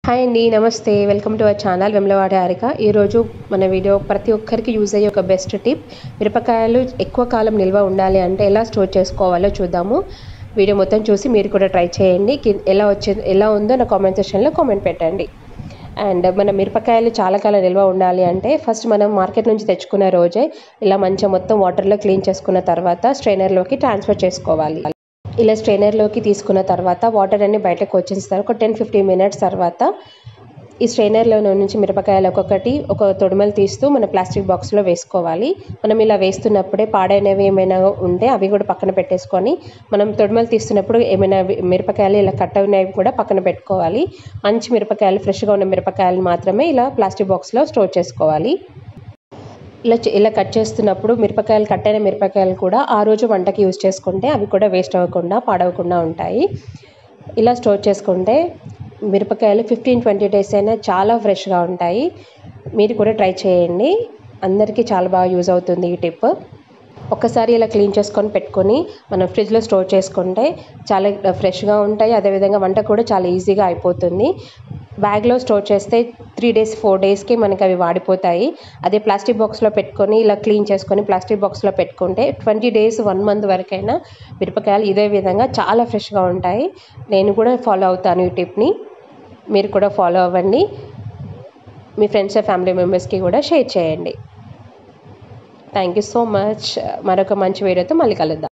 hi అండి నమస్తే welcome to our channel Vemulawada Harika ఈరోజు మన వీడియో ప్రతి ఒక్కరికి యూజ్ అయ్యే ఒక బెస్ట్ టిప్ మిరపకాయలు ఎక్కువ కాలం నిల్వ ఉండాలి అంటే ఎలా స్టోర్ చేసుకోవాలో చూద్దాము వీడియో మొత్తం చూసి మీరు కూడా ట్రై చేయండి కి- ఎలా వచ్చే ఎలా ఉందో నా కామెంట్ సెక్షన్లో కామెంట్ పెట్టండి అండ్ మన మిరపకాయలు చాలా కాలం నిల్వ ఉండాలి అంటే ఫస్ట్ మనం మార్కెట్ నుంచి తెచ్చుకున్న రోజే ఇలా మంచిగా మొత్తం వాటర్లో క్లీన్ చేసుకున్న తర్వాత స్ట్రైనర్లోకి ట్రాన్స్ఫర్ చేసుకోవాలి ఇలా స్ట్రైనర్లోకి తీసుకున్న తర్వాత వాటర్ అన్ని బయటకు వచ్చేస్తారు ఒక టెన్ ఫిఫ్టీన్ మినిట్స్ తర్వాత ఈ స్ట్రైనర్లో నుంచి మిరపకాయలు ఒక్కొక్కటి ఒక తొడిమలు తీస్తూ మన ప్లాస్టిక్ బాక్స్లో వేసుకోవాలి మనం ఇలా వేస్తున్నప్పుడే పాడైనవి ఏమైనా ఉంటే అవి కూడా పక్కన పెట్టేసుకొని మనం తొడిమలు తీస్తున్నప్పుడు ఏమైనా వి- మిరపకాయలు ఇలా కట్ అయినవి కూడా పక్కన పెట్టుకోవాలి మంచి మిరపకాయలు ఫ్రెష్గా ఉన్న మిరపకాయలు మాత్రమే ఇలా ప్లాస్టిక్ బాక్స్లో స్టోర్ చేసుకోవాలి ఇలా చే- ఇలా కట్ చేస్తున్నప్పుడు మిరపకాయలు కట్ అయిన మిరపకాయలు కూడా ఆ రోజు వంటకి యూజ్ చేసుకుంటే అవి కూడా వేస్ట్ అవ్వకుండా పాడవకుండా ఉంటాయి ఇలా స్టోర్ చేసుకుంటే మిరపకాయలు ఫిఫ్టీన్ ట్వంటీ డేస్ అయినా చాలా ఫ్రెష్గా ఉంటాయి మీరు కూడా ట్రై చేయండి అందరికీ చాలా బాగా యూజ్ అవుతుంది ఈ టిప్ ఒక్కసారి ఇలా క్లీన్ చేసుకొని పెట్టుకొని మనం ఫ్రిడ్జ్లో స్టోర్ చేసుకుంటే చాలా ఫ్రెష్గా ఉంటాయి అదేవిధంగా వంట కూడా చాలా ఈజీగా అయిపోతుంది బ్యాగ్లో స్టోర్ చేస్తే త్రీ డేస్ ఫోర్ డేస్కి మనకి అవి వాడిపోతాయి అదే ప్లాస్టిక్ బాక్స్లో పెట్టుకొని ఇలా క్లీన్ చేసుకొని ప్లాస్టిక్ బాక్స్లో పెట్టుకుంటే ట్వంటీ డేస్ వన్ మంత్ వరకైనా మిరపకాయలు ఇదే విధంగా చాలా ఫ్రెష్గా ఉంటాయి నేను కూడా ఫాలో అవుతాను ఈ టిప్ని మీరు కూడా ఫాలో అవ్వండి మీ ఫ్రెండ్స్ ఫ్యామిలీ మెంబర్స్కి కూడా షేర్ చేయండి థ్యాంక్ యూ సో మచ్ మరొక మంచి వీడియోతో మళ్ళీ కలుద్దాం